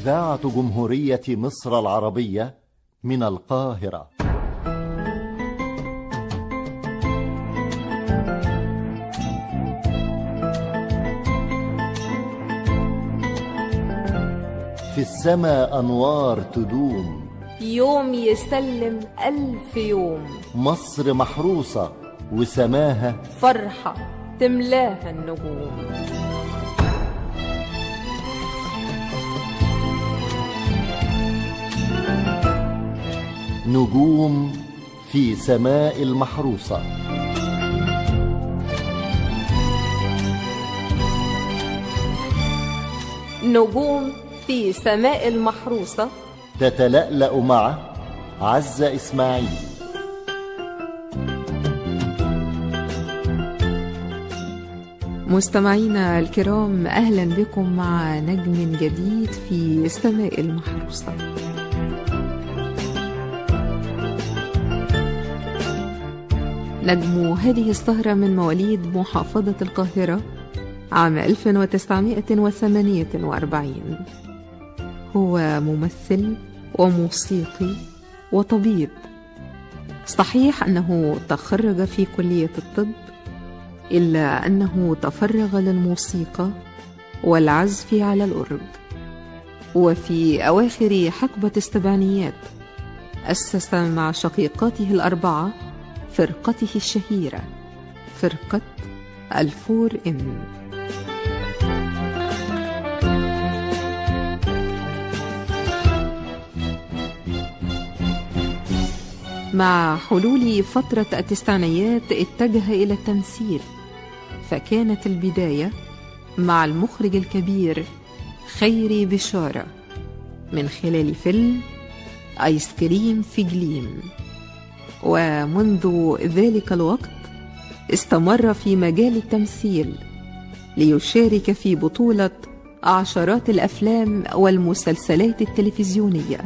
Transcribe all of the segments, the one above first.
إذاعة جمهورية مصر العربية من القاهرة في السماء أنوار تدوم يوم يسلم ألف يوم مصر محروسة وسماها فرحة تملاها النجوم نجوم في سماء المحروسة نجوم في سماء المحروسة تتلألأ مع عزة إسماعيل مستمعينا الكرام أهلا بكم مع نجم جديد في سماء المحروسة نجم هذه السهرة من مواليد محافظة القاهرة عام 1948 هو ممثل وموسيقي وطبيب صحيح أنه تخرج في كلية الطب إلا أنه تفرغ للموسيقى والعزف على الأورج وفي أواخر حقبة السبعينيات أسس مع شقيقاته الأربعة فرقته الشهيرة فرقة الفور إن مع حلول فترة التسعينيات اتجه إلى التمثيل فكانت البداية مع المخرج الكبير خيري بشارة من خلال فيلم آيس كريم في جليم ومنذ ذلك الوقت استمر في مجال التمثيل ليشارك في بطولة عشرات الأفلام والمسلسلات التلفزيونية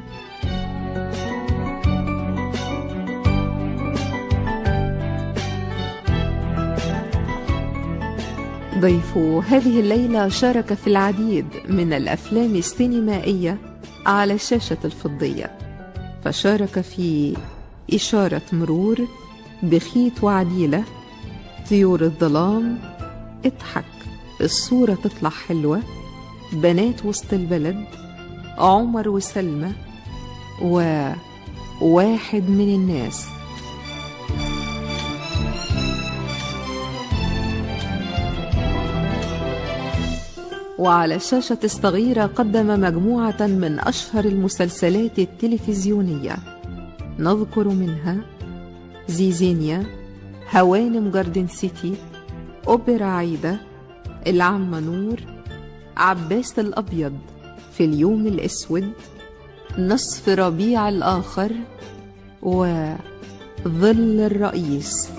ضيف هذه الليلة شارك في العديد من الأفلام السينمائية على الشاشة الفضية فشارك في إشارة مرور بخيت وعديلة طيور الظلام اضحك الصورة تطلع حلوة بنات وسط البلد عمر وسلمى وواحد من الناس وعلى الشاشة الصغيرة قدم مجموعة من أشهر المسلسلات التلفزيونية نذكر منها زيزينيا هوانم جاردن سيتي أوبرا عايدة العم نور عباس الأبيض في اليوم الأسود نصف ربيع الآخر وظل الرئيس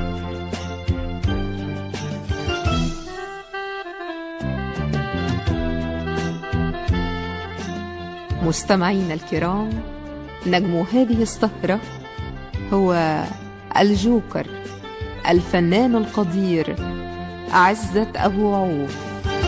مستمعينا الكرام نجم هذه السهرة هو الجوكر الفنان القدير عزة أبو عوف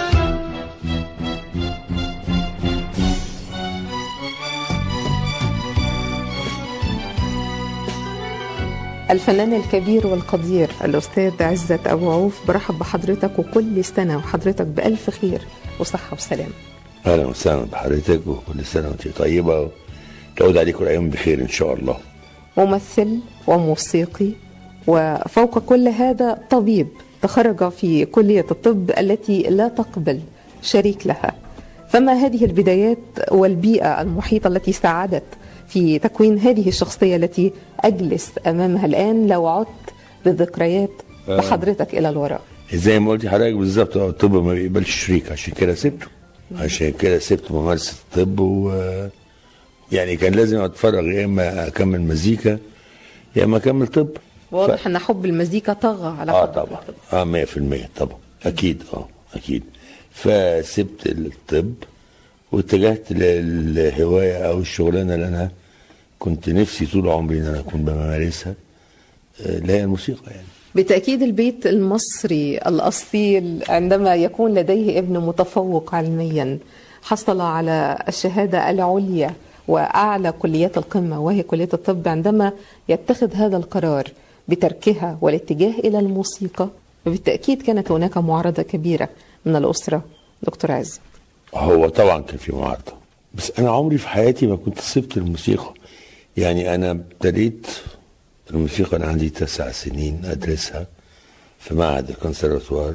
الفنان الكبير والقدير الأستاذ عزة أبو عوف برحب بحضرتك وكل سنة وحضرتك بألف خير وصحة وسلامة اهلا وسهلا بحضرتك وكل سنه وانت طيبه تعود عليكم الايام بخير ان شاء الله ممثل وموسيقي وفوق كل هذا طبيب تخرج في كلية الطب التي لا تقبل شريك لها فما هذه البدايات والبيئة المحيطة التي ساعدت في تكوين هذه الشخصية التي أجلس أمامها الآن لو عدت بالذكريات بحضرتك إلى الوراء زي ما قلت حضرتك بالظبط هو الطب ما بيقبلش شريك عشان كده سبته عشان كده سبت ممارسه الطب و يعني كان لازم اتفرغ يا اما اكمل مزيكا يا اما اكمل طب واضح أن حب المزيكا طغى على اه حب طبعا الطب. اه 100% طبعا اكيد اه اكيد فسبت الطب واتجهت للهوايه او الشغلانه اللي انا كنت نفسي طول عمري ان انا اكون بمارسها آه، اللي هي الموسيقى يعني بالتأكيد البيت المصري الأصيل عندما يكون لديه ابن متفوق علميا حصل على الشهادة العليا وأعلى كليات القمة وهي كلية الطب عندما يتخذ هذا القرار بتركها والاتجاه إلى الموسيقى فبالتأكيد كانت هناك معارضة كبيرة من الأسرة دكتور عز هو طبعا كان في معارضه بس انا عمري في حياتي ما كنت سبت الموسيقى يعني انا ابتديت الموسيقى انا عندي تسع سنين ادرسها في معهد الكونسرفتوار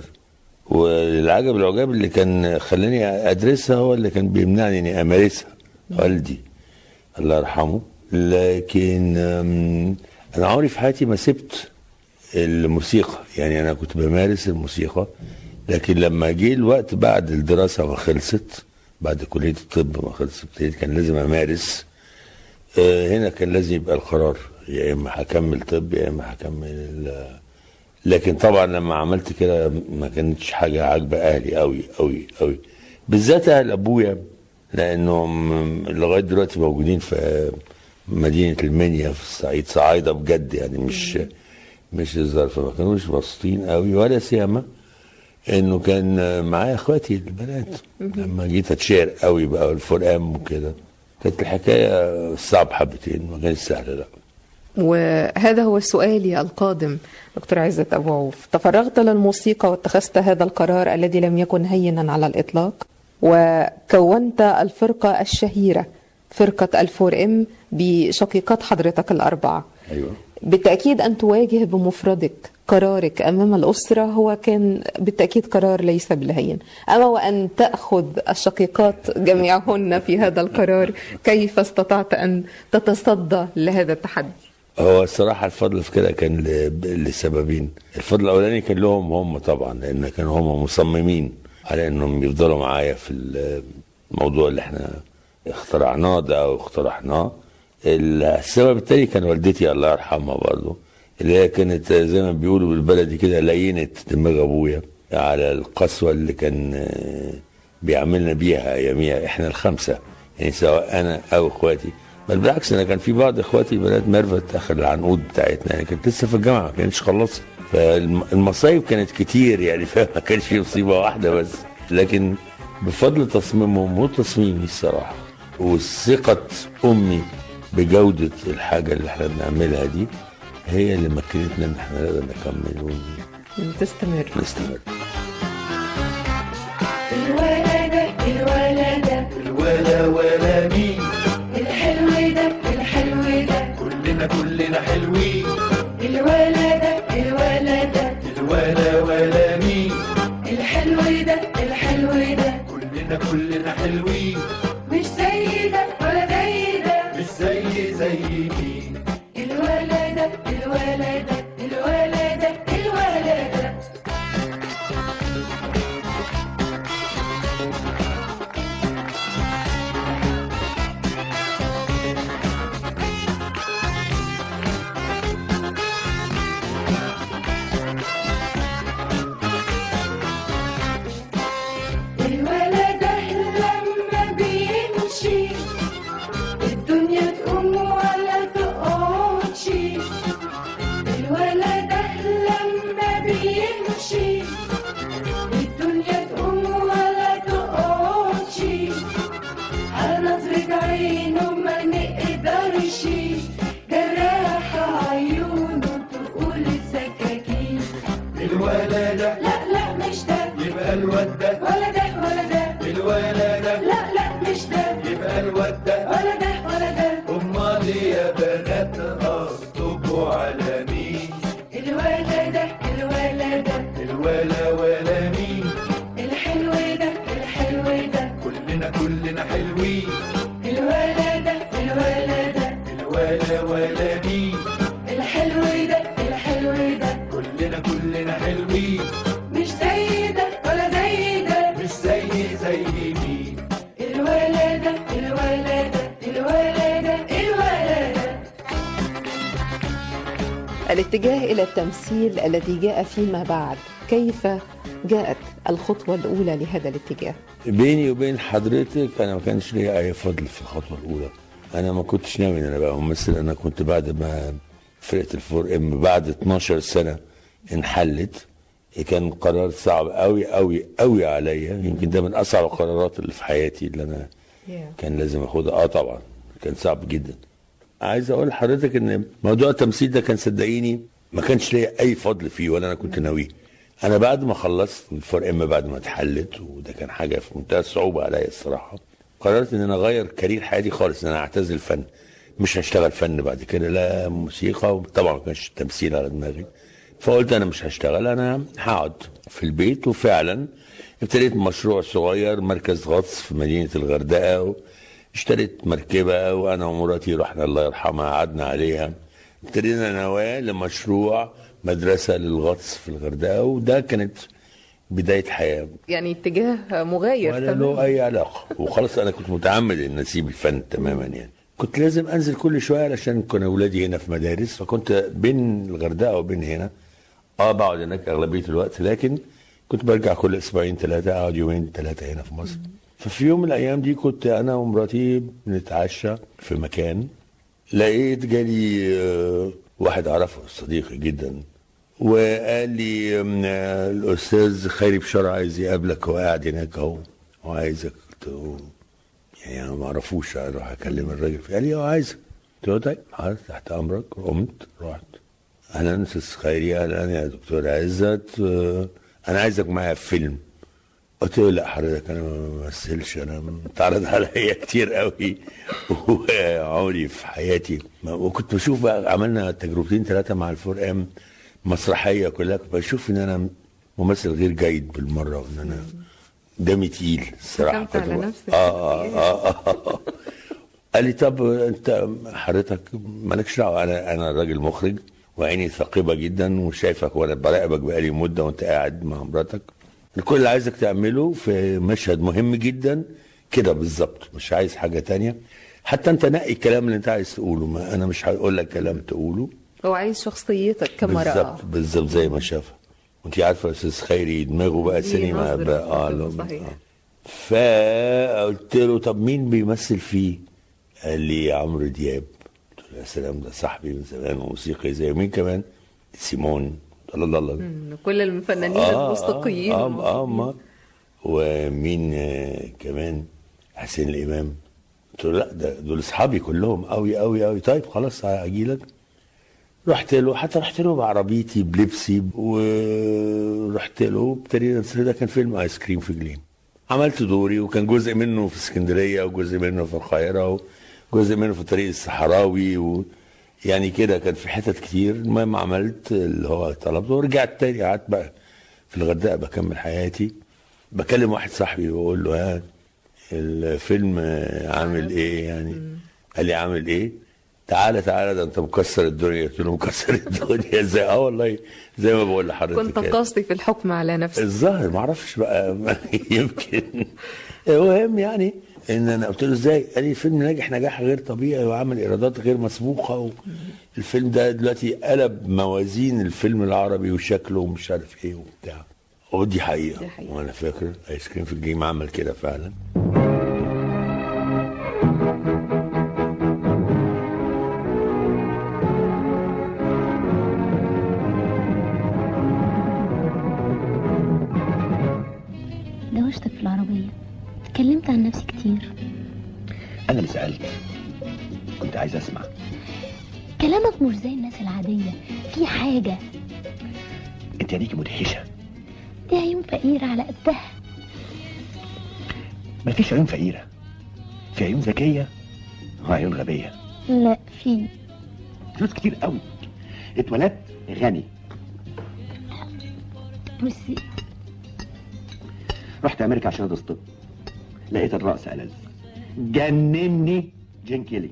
والعجب العجاب اللي كان خلاني ادرسها هو اللي كان بيمنعني اني امارسها والدي الله يرحمه لكن أم، انا عمري في حياتي ما سبت الموسيقى يعني انا كنت بمارس الموسيقى لكن لما جه الوقت بعد الدراسه ما خلصت بعد كليه الطب ما خلصت ابتديت كان لازم امارس آه، هنا كان لازم يبقى القرار يا اما هكمل طب يا اما هكمل ال- لكن طبعا لما عملت كده ما كانتش حاجه عاجبه اهلي قوي قوي قوي بالذات اهل ابويا لانهم لغايه دلوقتي موجودين في مدينه المنيا في الصعيد صعايده بجد يعني مش مش هزار فما كانوش مبسوطين قوي ولا سيما انه كان معايا اخواتي البنات لما جيت اتشهر قوي بقى الفرقان وكده كانت الحكايه صعب حبتين ما كانتش سهله لا وهذا هو سؤالي القادم دكتور عزت أبو عوف تفرغت للموسيقى واتخذت هذا القرار الذي لم يكن هينا على الإطلاق وكونت الفرقة الشهيرة فرقة الفور ام بشقيقات حضرتك الأربعة ايوه بالتأكيد أن تواجه بمفردك قرارك أمام الأسرة هو كان بالتأكيد قرار ليس بالهين أما وأن تأخذ الشقيقات جميعهن في هذا القرار كيف استطعت أن تتصدى لهذا التحدي هو الصراحة الفضل في كده كان ل- لسببين الفضل الأولاني كان لهم هم طبعا لأن كانوا هم مصممين على أنهم يفضلوا معايا في الموضوع اللي احنا اخترعناه ده أو اقترحناه السبب التاني كان والدتي الله يرحمها برضه اللي هي كانت زي ما بيقولوا بالبلدي كده لينت دماغ أبويا على القسوة اللي كان آه، بيعملنا بيها أياميها احنا الخمسة يعني سواء أنا أو إخواتي بل بالعكس انا كان في بعض اخواتي بنات ميرفت اخر العنقود بتاعتنا يعني كانت لسه في الجامعه ما كانتش خلصت فالمصايب كانت كتير يعني فما كانش في مصيبه واحده بس لكن بفضل تصميمهم وتصميمي الصراحه وثقه امي بجوده الحاجه اللي احنا بنعملها دي هي اللي مكنتنا ان احنا نقدر نكمل تستمر ونستمر الولدة الولدة الولا ولا مين الحلو ده الحلو ده كلنا كلنا حلوين الولدة الولدة الولا ولا مين الحلو ده الحلو ده كلنا كلنا حلوين مش زي ده ولا زي ده مش زي زي مين الولدة الولدة الولدة الولدة الولدة لما بيمشي الدنيا تقوم ولا تقعدش الولدة لما بيمشي الدنيا تقوم ولا تقعدش على نظرة عينه ما نقدرش جراح عيونه تقول السكاكين الولا ده لا لا مش ده يبقى الواد ده ولا ده ولا ده الولا ده لا لا مش ده يبقى الواد ده ولا ده ولا ده امال يا بنات اخطبوا على مين الولدة الولدة الولا ولا مين الحلو ده الحلو ده كلنا كلنا حلوين الولدة الولدة الولا ولا مين الحلو ده الحلو ده كلنا كلنا حلوين مش زي ده ولا زي ده مش زي زي مين الولدة الولدة الولدة الولدة الاتجاه إلى التمثيل الذي جاء فيما بعد كيف جاءت الخطوة الأولى لهذا الاتجاه بيني وبين حضرتك انا ما كانش ليا اي فضل في الخطوه الاولى انا ما كنتش ناوي ان انا ابقى ممثل انا كنت بعد ما فرقه الفور ام بعد 12 سنه انحلت كان قرار صعب قوي قوي قوي عليا يمكن ده من اصعب القرارات اللي في حياتي اللي انا كان لازم اخدها اه طبعا كان صعب جدا عايز اقول لحضرتك ان موضوع التمثيل ده كان صدقيني ما كانش ليا اي فضل فيه ولا انا كنت ناويه انا بعد ما خلصت الفور ام بعد ما اتحلت وده كان حاجه في منتهى الصعوبه عليا الصراحه قررت ان انا اغير كارير حياتي خالص ان انا اعتزل الفن مش هشتغل فن بعد كده لا موسيقى طبعا ما كانش التمثيل على دماغي فقلت انا مش هشتغل انا هقعد في البيت وفعلا ابتديت مشروع صغير مركز غطس في مدينه الغردقه اشتريت مركبه وانا ومراتي رحنا الله يرحمها قعدنا عليها ابتدينا نواه لمشروع مدرسه للغطس في الغردقه وده كانت بدايه حياه يعني اتجاه مغاير ولا له اي علاقه وخلاص انا كنت متعمد ان اسيب الفن تماما يعني كنت لازم انزل كل شويه علشان كان اولادي هنا في مدارس فكنت بين الغردقه وبين هنا اه بقعد هناك اغلبيه الوقت لكن كنت برجع كل اسبوعين ثلاثه اقعد يومين ثلاثه هنا في مصر ففي يوم من الايام دي كنت انا ومراتي بنتعشى في مكان لقيت جالي آه، واحد اعرفه صديقي جدا وقال لي أم، آه، الاستاذ خيري بشار عايز يقابلك هو قاعد هناك اهو وعايزك قلت له يعني انا ما اعرفوش اروح اكلم الراجل قال لي اه عايزك قلت له طيب حاضر تحت امرك قمت رحت اهلا استاذ خيري اهلا يا دكتور عزت آه، انا عايزك معايا في فيلم قلت له لا حضرتك انا ما بمثلش انا اتعرض عليا كتير قوي وعمري في حياتي ما- وكنت بشوف بقى عملنا تجربتين ثلاثه مع الفور ام مسرحيه كلها كنت بشوف ان انا ممثل غير جيد بالمره وان انا دمي تقيل الصراحه حكمت على كنت بقى- نفسك. آه, آه, آه, آه قال لي طب انت حضرتك مالكش دعوه انا انا راجل مخرج وعيني ثاقبه جدا وشايفك وانا براقبك بقالي مده وانت قاعد مع مراتك كل اللي عايزك تعمله في مشهد مهم جدا كده بالظبط مش عايز حاجه تانية حتى انت نقي الكلام اللي انت عايز تقوله ما انا مش هقول لك كلام تقوله هو عايز شخصيتك كما رأى بالظبط بالظبط زي ما شافها وانت عارفه يا استاذ خيري دماغه بقى ليه سينما نظرة بقى اه كده، له- صحيح. آه. فقلت له طب مين بيمثل فيه؟ قال لي عمرو دياب قلت له يا سلام ده صاحبي من زمان وموسيقي زي مين كمان؟ سيمون الله الله الله مم، كل الفنانين آه، الموسيقيين اه اه, آه والموسيقيين. ما ومين آه كمان حسين الامام قلت له لا ده دول اصحابي كلهم قوي قوي قوي طيب خلاص اجي لك رحت له حتى رحت له بعربيتي بلبسي ورحت له ابتدينا نسرد. ده كان فيلم ايس كريم في جليم عملت دوري وكان جزء منه في اسكندريه وجزء منه في القاهره وجزء منه في الطريق الصحراوي و يعني كده كان في حتت كتير المهم عملت اللي هو طلبته ورجعت تاني قعدت بقى في الغردقه بكمل حياتي بكلم واحد صاحبي بقول له ها الفيلم آه، عامل ايه يعني قال لي عامل ايه تعالى تعالى ده انت مكسر الدنيا قلت له مكسر الدنيا ازاي اه والله زي ما بقول لحضرتك كنت كده. قاسي في الحكم على نفسك الظاهر ما اعرفش بقى يمكن المهم يعني ان انا قلت له ازاي؟ قال لي الفيلم ناجح نجاح غير طبيعي وعمل ايرادات غير مسبوقه والفيلم ده دلوقتي قلب موازين الفيلم العربي وشكله ومش عارف ايه وبتاع ودي حقيقه, دي حقيقة. وانا فاكر ايس كريم في الجيم عمل كده فعلا دوشتك في العربية اتكلمت عن نفسي كتير انا اللي سالت كنت عايز اسمع كلامك مش زي الناس العادية في حاجة انت ليكي مدهشه دي عيون فقيرة على قدها مفيش عيون فقيره في عيون ذكيه وعيون غبيه لا في فلوس كتير قوي اتولدت غني بصي رحت امريكا عشان ادرس طب لقيت الرقص ألذ جنني جين كيلي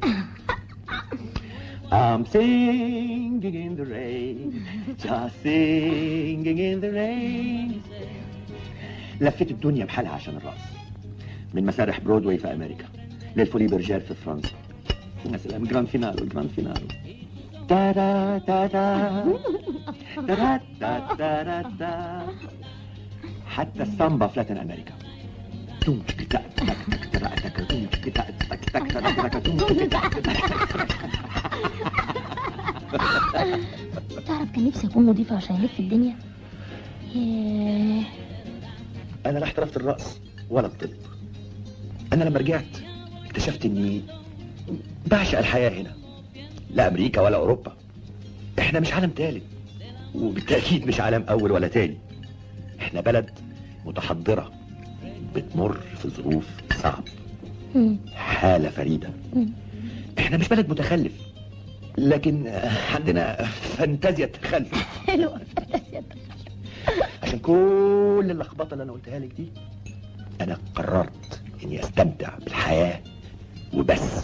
I'm singing in the rain just singing in the rain لفيت الدنيا بحالها عشان الرقص من مسارح برودواي في امريكا للفولي برجير في فرنسا يا سلام جراند فينالو جراند فينالو تا دا تا دا تا دا تا دا تا حتى السامبا في لاتين امريكا توم تك تك تك تك تك تك توم تك تك تك تك تك تك توم تك تك تك تعرف كان نفسي اكون مضيفة عشان الف الدنيا ياه انا لا احترفت الرقص ولا الطب انا لما رجعت اكتشفت اني بعشق الحياه هنا لا امريكا ولا اوروبا احنا مش عالم تالت وبالتاكيد مش عالم اول ولا تاني احنا بلد متحضره بتمر في ظروف صعب مم. حاله فريده احنا مش بلد متخلف لكن عندنا فانتازيا التخلف حلوة فانتازيا عشان كل اللخبطه اللي انا قلتها لك دي انا قررت اني استمتع بالحياه وبس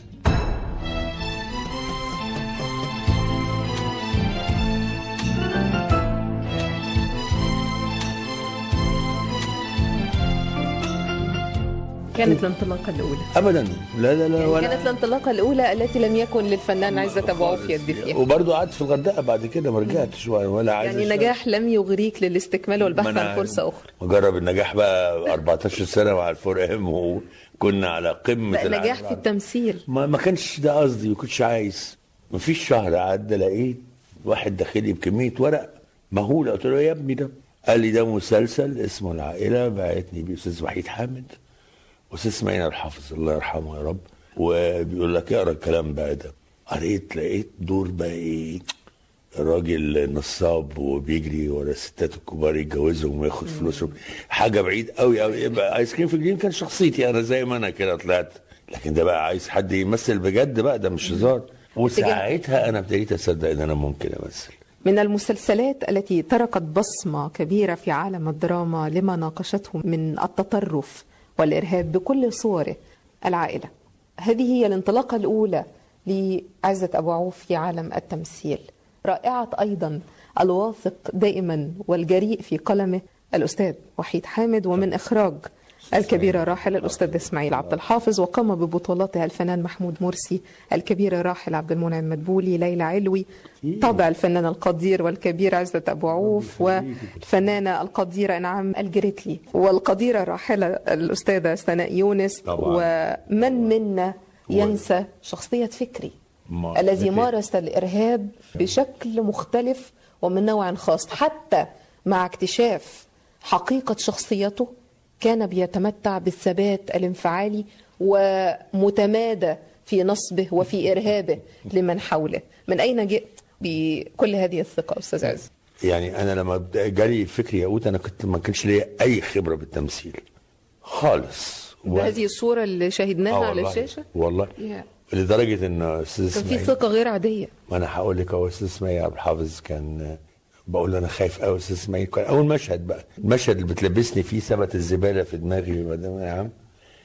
كانت الانطلاقة الأولى ابدا لا لا لا ولا كانت الانطلاقة الأولى التي لم يكن للفنان عزت أبو عوف يد فيها وبرضه قعدت في الغردقه بعد كده ما رجعتش ولا- ولا عايز يعني أشتغل. نجاح لم يغريك للاستكمال والبحث ما أنا عن فرصة أخرى مجرب النجاح بقى 14 سنه مع الفرقان وكنا على قمه بقى العالم. نجاح في التمثيل ما ما كانش ده قصدي ما كنتش عايز ما فيش شهر عدى لقيت واحد داخلي بكميه ورق مهوله قلت له يا ابني ده قال لي ده مسلسل اسمه العائله بعتني بيه استاذ وحيد حامد استاذ اسماعيل الحافظ الله يرحمه يا رب وبيقول لك اقرا الكلام بقى ده قريت لقيت دور بقى ايه الراجل نصاب وبيجري ورا الستات الكبار يتجوزهم وياخد فلوسهم حاجه بعيد قوي قوي يبقى ايس كريم في الجليم كان شخصيتي انا زي ما انا كده طلعت لكن ده بقى عايز حد يمثل بجد بقى ده مش هزار وساعتها انا ابتديت اصدق ان انا ممكن امثل من المسلسلات التي تركت بصمة كبيرة في عالم الدراما لما ناقشته من التطرف والإرهاب بكل صوره العائلة هذه هي الانطلاقة الأولى لعزة أبو عوف في عالم التمثيل رائعة أيضا الواثق دائما والجريء في قلمه الأستاذ وحيد حامد ومن إخراج الكبيرة راحل الأستاذ إسماعيل عبد الحافظ وقام ببطولاتها الفنان محمود مرسي الكبيرة راحل عبد المنعم مدبولي ليلى علوي طبع الفنان القدير والكبير عزة أبو عوف والفنانة القديرة إنعام الجريتلي والقديرة راحلة الأستاذة سناء يونس طبعاً. ومن منا ينسى شخصية فكري ما- الذي فكري. مارس الإرهاب بشكل مختلف ومن نوع خاص حتى مع اكتشاف حقيقة شخصيته كان بيتمتع بالثبات الانفعالي ومتمادى في نصبه وفي إرهابه لمن حوله من أين جئت بكل هذه الثقة أستاذ عز يعني انا لما بد- جالي فكري ياقوت انا كنت ما كانش ليا اي خبره بالتمثيل خالص و- بهذه الصورة اللي شاهدناها آه على والله. الشاشة والله يا. لدرجه ان استاذ كان في اسماعيل ثقة غير عادية ما انا هقول لك هو استاذ اسماعيل عبد الحافظ كان بقول له انا خايف قوي استاذ اسماعيل كان اول مشهد بقى المشهد اللي بتلبسني فيه ثبت الزباله في دماغي مدام يا عم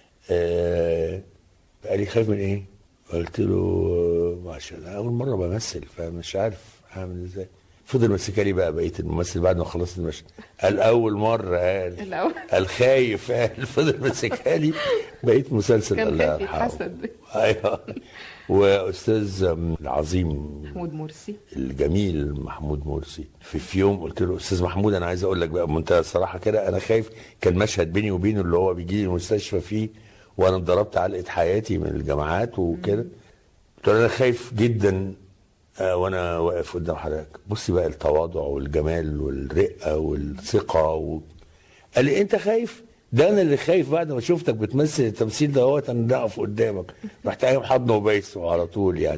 آه قال لي خايف من ايه؟ قلت له عشان أنا اول مره بمثل فمش عارف اعمل ازاي فضل ماسكالي بقى بقيه الممثل بعد ما خلصت المشهد قال اول مره قال الأول. قال خايف قال فضل ماسكالي بقيت مسلسل كان الله خايف يرحمه يتحسد. ايوه واستاذ العظيم محمود مرسي الجميل محمود مرسي في في يوم قلت له استاذ محمود انا عايز اقول لك بقى بمنتهى الصراحه كده انا خايف كان مشهد بيني وبينه اللي هو بيجي لي المستشفى فيه وانا اتضربت علقه حياتي من الجامعات وكده قلت له انا خايف جدا آه، وانا واقف قدام حضرتك بصي بقى التواضع والجمال والرقه والثقه و... قال لي انت خايف ده انا اللي خايف بعد ما شفتك بتمثل التمثيل ده هو انا اقف قدامك رحت قايم حضنه وبايسه على طول يعني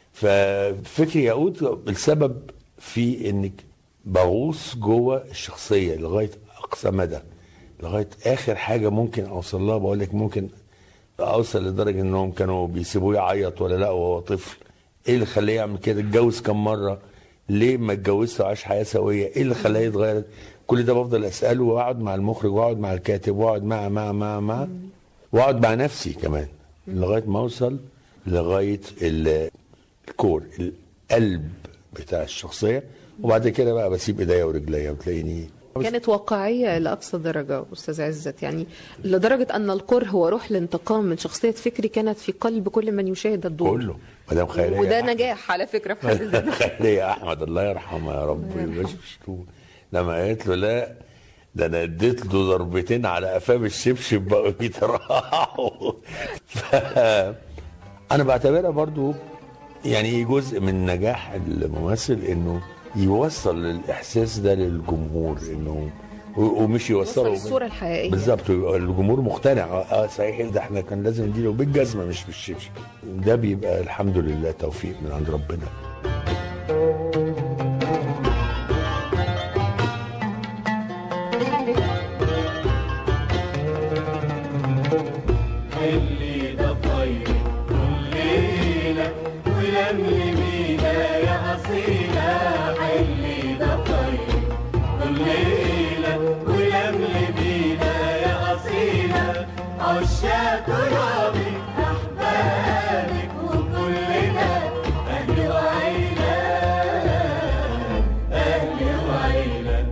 ففكري يعود السبب في انك بغوص جوه الشخصيه لغايه اقصى مدى لغايه اخر حاجه ممكن اوصل لها بقول لك ممكن اوصل لدرجه انهم كانوا بيسيبوه يعيط ولا لا وهو طفل ايه اللي خلاه يعمل كده اتجوز كم مره ليه ما اتجوزش وعاش حياه سويه ايه اللي خلاه يتغير كل ده بفضل اساله واقعد مع المخرج واقعد مع الكاتب واقعد مع مع مع مع واقعد مع نفسي كمان لغايه ما اوصل لغايه ال- الكور القلب بتاع الشخصيه وبعد كده بقى بسيب ايديا ورجليا وتلاقيني كانت واقعية لأقصى درجة أستاذ عزت يعني لدرجة أن الكره وروح الانتقام من شخصية فكري كانت في قلب كل من يشاهد الدور كله مدام خيريه وده أحمد. نجاح على فكرة في حد ذاته خيريه احمد الله يرحمها يا رب يبقاش مشتوم لما قالت له لا ده انا اديت له ضربتين على قفاه بالشبشب بقوا بيتراحوا ف... انا بعتبرها برضو يعني جزء من نجاح الممثل انه يوصل الاحساس ده للجمهور انه و- ومش يوصلوا وصل الصورة الحقيقية. بالظبط ويبقى الجمهور مقتنع اه صحيح ده احنا كان لازم نديله بالجزمه مش بالشبشب ده بيبقى الحمد لله توفيق من عند ربنا اللي ده طيب كل ليلة ولملي بينا يا أصيلة اللي ده طيب كل ليلة ولملي بينا يا أصيلة عشاق ترابي أحبابك وكلنا أهل وعيلة أهل وعيلة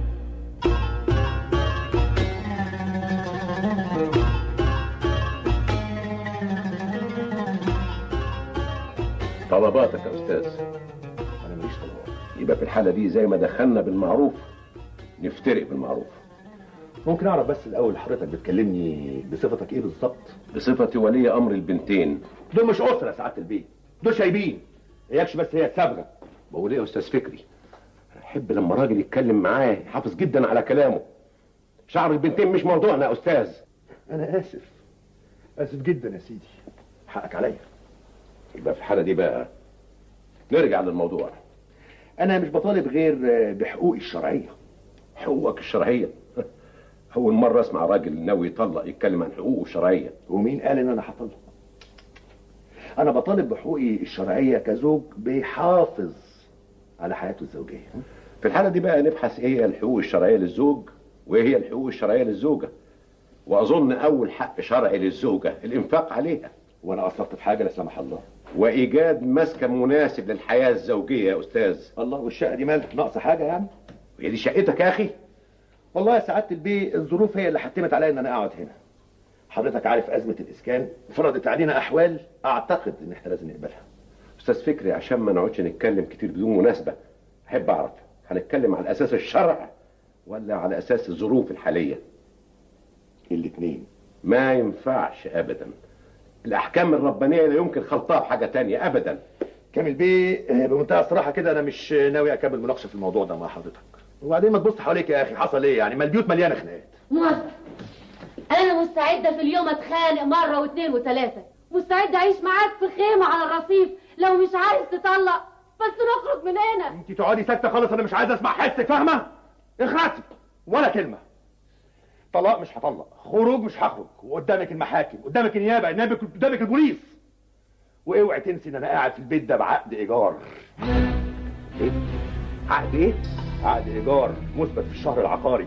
طلباتك يا استاذ انا ماليش طلبات يبقى في الحاله دي زي ما دخلنا بالمعروف نفترق بالمعروف ممكن اعرف بس الاول حضرتك بتكلمني بصفتك ايه بالظبط بصفتي ولي امر البنتين دول مش اسره يا سعاده البيت دول شايبين اياكش بس هي الصبغه بقول ايه يا استاذ فكري احب لما راجل يتكلم معاه يحافظ جدا على كلامه شعر البنتين مش موضوعنا يا استاذ انا اسف اسف جدا يا سيدي حقك عليا يبقى في الحاله دي بقى نرجع للموضوع انا مش بطالب غير بحقوقي الشرعيه حقوقك الشرعيه اول مره اسمع راجل ناوي يطلق يتكلم عن حقوقه الشرعيه ومين قال ان انا هطلق انا بطالب بحقوقي الشرعيه كزوج بيحافظ على حياته الزوجيه في الحاله دي بقى نبحث ايه هي الحقوق الشرعيه للزوج وايه هي الحقوق الشرعيه للزوجه واظن اول حق شرعي للزوجه الانفاق عليها وانا قصرت في حاجه لا سمح الله وايجاد مسكن مناسب للحياه الزوجيه يا استاذ الله والشقه دي مالها ناقصه حاجه يعني هي دي شقتك يا اخي والله يا سعاده البيه الظروف هي اللي حتمت عليا ان انا اقعد هنا حضرتك عارف ازمه الاسكان فرضت علينا احوال اعتقد ان احنا لازم نقبلها استاذ فكري عشان ما نقعدش نتكلم كتير بدون مناسبه احب اعرف هنتكلم على اساس الشرع ولا على اساس الظروف الحاليه الاثنين ما ينفعش ابدا الاحكام الربانيه لا يمكن خلطها بحاجه تانية ابدا كامل بيه آه، بمنتهى الصراحه كده انا مش ناوي اكمل مناقشه في الموضوع ده مع حضرتك وبعدين ما تبص حواليك يا اخي حصل ايه يعني ما البيوت مليانه خناقات موافقة أنا مستعدة في اليوم أتخانق مرة واثنين وثلاثة مستعدة أعيش معاك في خيمة على الرصيف لو مش عايز تطلق بس نخرج من هنا انت تقعدي ساكته خالص انا مش عايز اسمع حسك فاهمه اخرسي ولا كلمه طلاق مش هطلق خروج مش هخرج وقدامك المحاكم قدامك النيابه قدامك قدامك البوليس واوعي تنسي ان انا قاعد في البيت ده بعقد ايجار ايه عقد ايه عقد ايجار مثبت في الشهر العقاري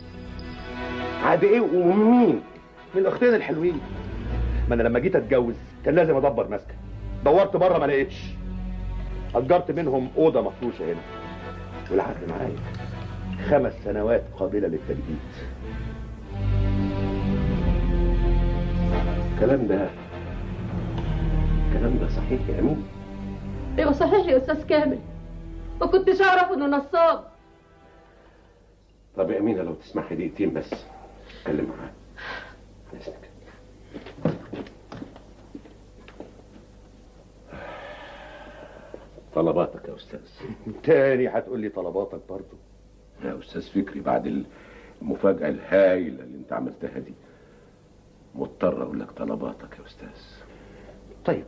عقد ايه ومن مين من الاختين الحلوين ما انا لما جيت اتجوز كان لازم ادبر مسكن دورت بره ما لقيتش اجرت منهم اوضه مفروشه هنا والعقد معايا خمس سنوات قابله للتجديد الكلام ده الكلام ده صحيح يا امين ايوه صحيح يا أستاذ كامل ما كنتش أعرف إنه نصاب طب يا امينه لو تسمحي دقيقتين بس اتكلم معاه إذنك. طلباتك يا استاذ تاني هتقول لي طلباتك برضه يا استاذ فكري بعد المفاجاه الهائله اللي انت عملتها دي مضطر اقول لك طلباتك يا استاذ طيب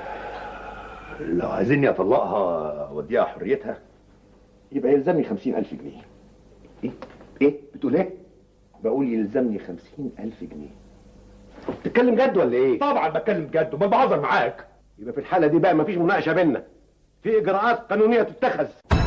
لو عايزيني اطلقها واديها حريتها يبقى يلزمني خمسين ألف جنيه ايه ايه بتقول ايه بقول يلزمني خمسين ألف جنيه تتكلم جد ولا ايه طبعا بتكلم بجد وما بهزر معاك يبقى في الحاله دي بقى مفيش مناقشه بينا في اجراءات قانونيه تتخذ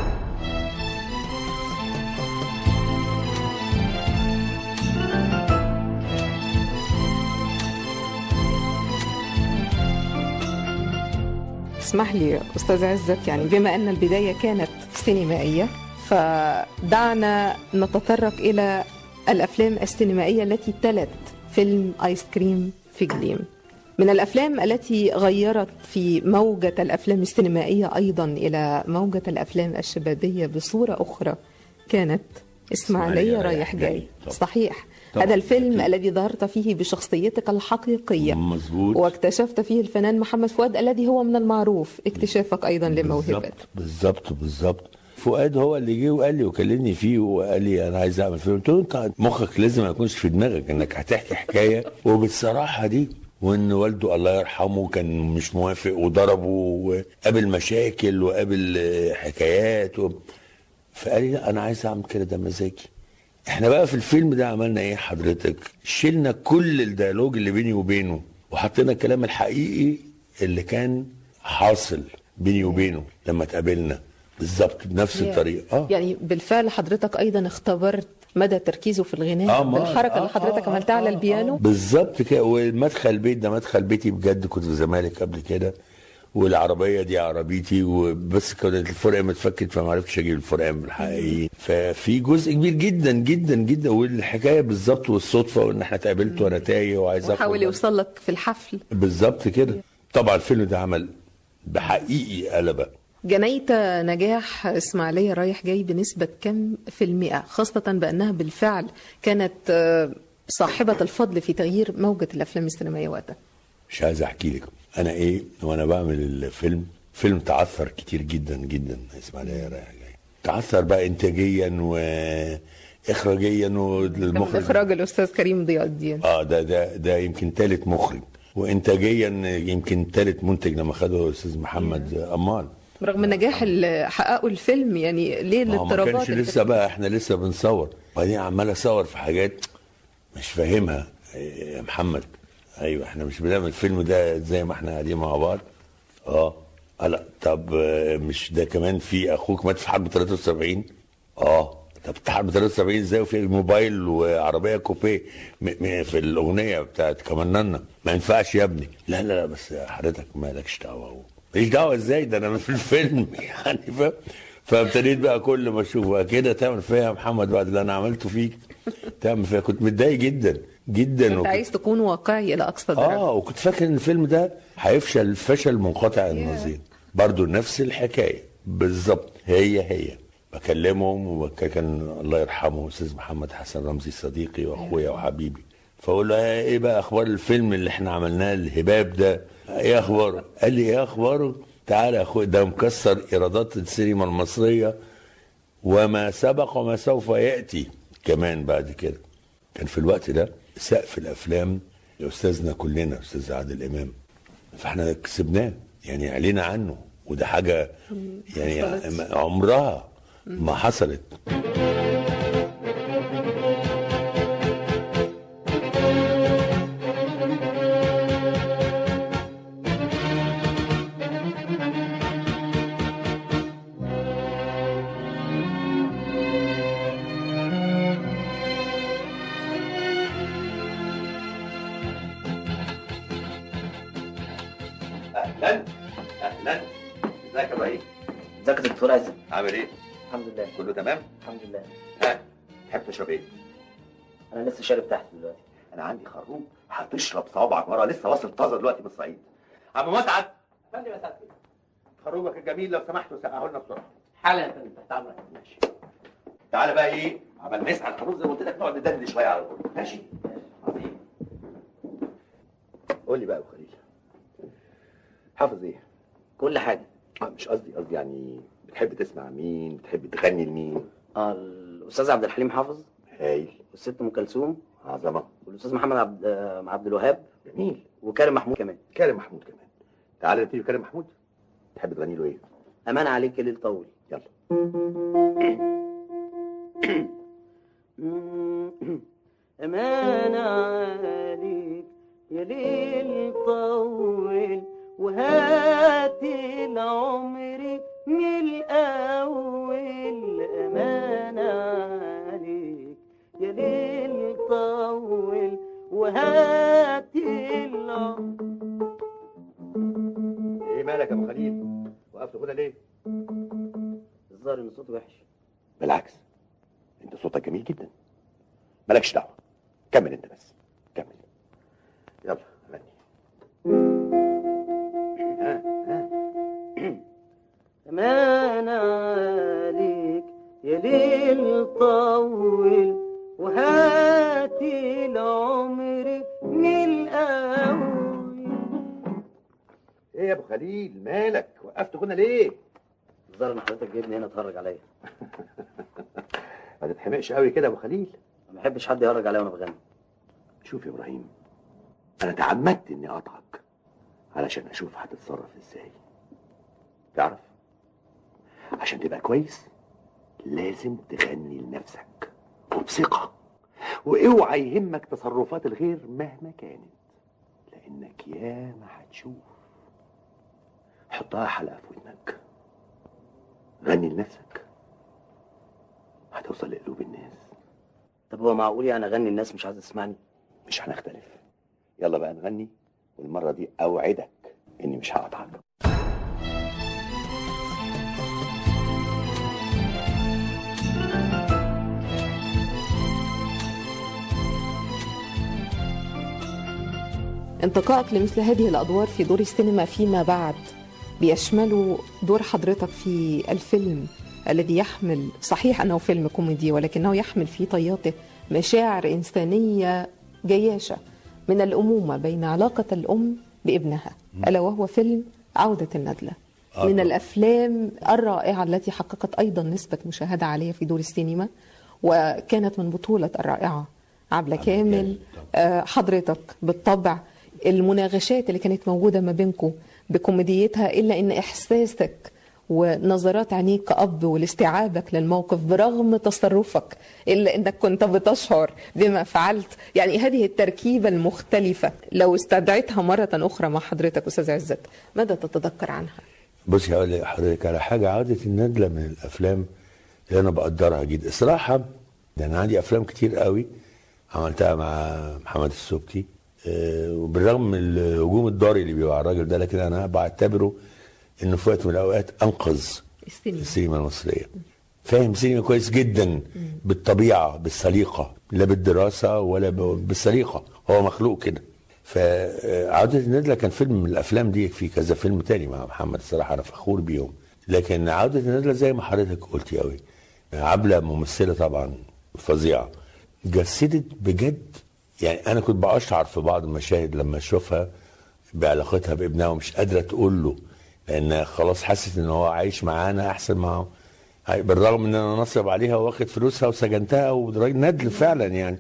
اسمح لي أستاذ عزت يعني بما أن البداية كانت سينمائية فدعنا نتطرق إلى الأفلام السينمائية التي تلت فيلم آيس كريم في جليم من الأفلام التي غيرت في موجة الأفلام السينمائية أيضا إلى موجة الأفلام الشبابية بصورة أخرى كانت إسماعيلية رايح جاي طبعا. صحيح طبعا. هذا الفيلم أكيد. الذي ظهرت فيه بشخصيتك الحقيقية مظبوط واكتشفت فيه الفنان محمد فؤاد الذي هو من المعروف اكتشافك أيضا لموهبته بالظبط بالظبط بالظبط فؤاد هو اللي جه وقال لي وكلمني فيه وقال لي انا عايز اعمل فيلم قلت له انت مخك لازم ما يكونش في دماغك انك هتحكي حكايه وبالصراحه دي وان والده الله يرحمه كان مش موافق وضربه وقابل مشاكل وقابل آه، حكايات و... فقال لي لا انا عايز اعمل كده ده مزاجي احنا بقى في الفيلم ده عملنا ايه حضرتك شلنا كل الديالوج اللي بيني وبينه وحطينا الكلام الحقيقي اللي كان حاصل بيني وبينه لما اتقابلنا بالظبط بنفس الطريقه اه يعني بالفعل حضرتك ايضا اختبرت مدى تركيزه في الغناء آه، ما- بالحركه اللي آه، حضرتك آه، عملتها على آه، البيانو بالظبط كده والمدخل البيت ده مدخل بيتي بجد كنت في الزمالك قبل كده والعربيه دي عربيتي وبس كانت الفرقه متفكت فما عرفتش اجيب الفرقه الحقيقي ففي جزء كبير جدا جدا جدا والحكايه بالظبط والصدفه وان احنا اتقابلت وانا تايه وعايز أخرج. وحاول يوصل لك في الحفل بالظبط كده طبعا الفيلم ده عمل بحقيقي قلبه جنيت نجاح إسماعيلية رايح جاي بنسبة كم في المئة خاصة بأنها بالفعل كانت آه، صاحبة الفضل في تغيير موجة الأفلام السينمائية وقتها مش عايز احكي لك انا ايه وانا بعمل الفيلم فيلم تعثر كتير جدا جدا اسماعيليه رايح جاي تعثر بقى انتاجيا واخراجيا كان والمخرج إخراج الأستاذ كريم ضياء الدين اه ده ده ده يمكن ثالث مخرج وانتاجيا يمكن ثالث منتج لما خده الاستاذ محمد امال رغم النجاح اللي حققه الفيلم يعني ليه ما هو ما الاضطرابات كانش اللي لسه بقى احنا لسه بنصور وبعدين عمال اصور في حاجات مش فاهمها إيه يا محمد ايوه احنا مش بنعمل الفيلم ده زي ما احنا قاعدين مع بعض اه آه، لا طب آه، مش ده كمان في اخوك مات في حرب 73 اه طب حرب 73 ازاي وفي موبايل وعربيه كوبيه م- م- في الاغنيه بتاعت كماننا ما ينفعش يا ابني لا لا لا بس حضرتك مالكش دعوه ماليش دعوه ازاي ده انا في الفيلم يعني فاهم فابتديت بقى كل ما اشوف بقى كده تعمل فيها يا محمد بعد اللي انا عملته فيك تعمل فيها كنت متضايق جدا جدا انت وكنت- عايز تكون واقعي الى اقصى درجه اه وكنت فاكر ان الفيلم ده هيفشل فشل منقطع النظير برضو نفس الحكايه بالظبط هي هي بكلمهم وكان الله يرحمه استاذ محمد حسن رمزي صديقي واخويا وحبيبي فاقول له ايه بقى اخبار الفيلم اللي احنا عملناه الهباب ده ايه اخباره قال لي ايه اخباره تعالى يا اخويا ده مكسر ايرادات السينما المصريه وما سبق وما سوف ياتي كمان بعد كده كان في الوقت ده سقف الافلام لاستاذنا كلنا استاذ عادل امام فاحنا كسبناه يعني علينا عنه وده حاجه يعني حصلت. عمرها ما حصلت اهلا اهلا ازيك يا ابراهيم ازيك يا دكتور عايز عامل ايه الحمد لله كله تمام الحمد لله ها تحب تشرب ايه انا لسه شارب تحت دلوقتي انا عندي خروب هتشرب صوابعك ورا لسه واصل طازه دلوقتي من الصعيد عم مسعد فندم يا سعد خروبك الجميل لو سمحتوا سقعه لنا بسرعه حالا يا فندم تحت امرك ماشي تعالى بقى ايه عمل نسعى الخروف زي ما قلت لك نقعد ندندن شويه على طول ماشي عظيم قول لي بقى يا ابو خليل حافظ ايه كل حاجه آه مش قصدي قصدي يعني بتحب تسمع مين بتحب تغني لمين اه الاستاذ عبد الحليم حافظ هايل والست ام كلثوم عظمه والاستاذ محمد عبد آه، عبد الوهاب جميل وكريم محمود كمان كريم محمود كمان تعالى نبتدي بكريم محمود تحب تغني له ايه امان عليك يا ليل طول يلا امان عليك يا ليل طول وهات العمر من الاول امان عليك يا ليل طول وهات العمر ايه مالك يا ابو خليل وقفت كده ليه الظاهر ان صوتي وحش بالعكس انت صوتك جميل جدا مالكش دعوه كمل انت بس كمل يلا غني ها ها امان عليك يا ليل طول وهات العمر من الاول ايه يا ابو خليل مالك وقفت كده ليه الظاهر ان حضرتك جايبني هنا تهرج عليا ما تتحمقش قوي كده يا ابو خليل ما بحبش حد يهرج عليا وانا بغني شوف يا ابراهيم انا تعمدت اني اقطعك علشان اشوف هتتصرف ازاي تعرف عشان تبقى كويس لازم تغني لنفسك وبثقة واوعى يهمك تصرفات الغير مهما كانت لانك ياما هتشوف حطها حلقة في ودنك غني لنفسك هتوصل لقلوب الناس طب هو معقول يعني اغني الناس مش عايزه تسمعني مش هنختلف يلا بقى نغني والمرة دي أوعدك إني مش هقطعك انتقائك لمثل هذه الأدوار في دور السينما فيما بعد بيشملوا دور حضرتك في الفيلم الذي يحمل صحيح أنه فيلم كوميدي ولكنه يحمل في طياته مشاعر إنسانية جياشة من الأمومة بين علاقة الأم بابنها ألا وهو فيلم عودة الندلة آه من طبعا. الأفلام الرائعة التي حققت أيضا نسبة مشاهدة عالية في دور السينما وكانت من بطولة الرائعة عبلة كامل آه، حضرتك بالطبع المناغشات اللي كانت موجودة ما بينكم بكوميديتها إلا إن إحساسك ونظرات عينيك كأب والاستيعابك للموقف برغم تصرفك إلا إنك كنت بتشعر بما فعلت يعني هذه التركيبة المختلفة لو استدعيتها مرة أخرى مع حضرتك أستاذ عزت ماذا تتذكر عنها؟ بصي هقول لحضرتك على حاجه عوده الندله من الافلام اللي انا بقدرها جدا الصراحه ده انا عندي افلام كتير قوي عملتها مع محمد السبكي آه، وبالرغم من الهجوم الضاري اللي بيبقى على الراجل ده لكن انا بعتبره انه في وقت من الاوقات انقذ السينما السينما المصريه فاهم سينما كويس جدا بالطبيعه بالسليقه لا بالدراسه ولا ب- بالسليقه هو مخلوق كده فعودة الندلة كان فيلم من الافلام دي في كذا فيلم تاني مع محمد الصراحه انا فخور بيهم لكن عودة الندلة زي ما حضرتك قلتي قوي عبلة ممثله طبعا فظيعه جسدت بجد يعني انا كنت بأشعر في بعض المشاهد لما اشوفها بعلاقتها بابنها ومش قادره تقول له لان خلاص حست ان هو عايش معانا احسن معه بالرغم ان انا نصب عليها واخد فلوسها وسجنتها وراجل ندل فعلا يعني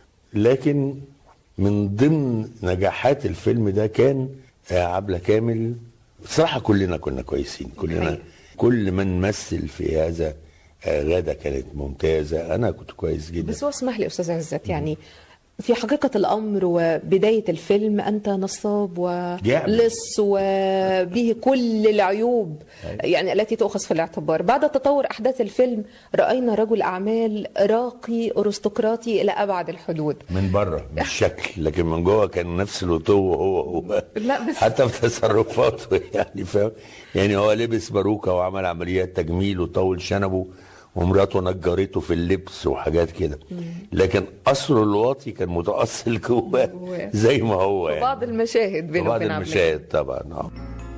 لكن من ضمن نجاحات الفيلم ده كان آه، عبلة كامل بصراحة كلنا كنا كويسين كلنا كل من مثل في هذا آه، غادة كانت ممتازة أنا كنت كويس جدا بس هو اسمح لي استاذ عزت يعني في حقيقة الأمر وبداية الفيلم أنت نصاب ولص وبه كل العيوب يعني التي تؤخذ في الاعتبار بعد تطور أحداث الفيلم رأينا رجل أعمال راقي أرستقراطي إلى أبعد الحدود من بره مش شكل لكن من جوه كان نفس الوطو هو هو لا بس حتى في تصرفاته يعني فاهم يعني هو لبس باروكه وعمل عمليات تجميل وطول شنبه ومراته نجرته في اللبس وحاجات كده لكن اصله الواطي كان متاصل جواه جواه. زي ما هو في يعني بعض المشاهد في بينه بعض وبين عبد المشاهد طبعا اه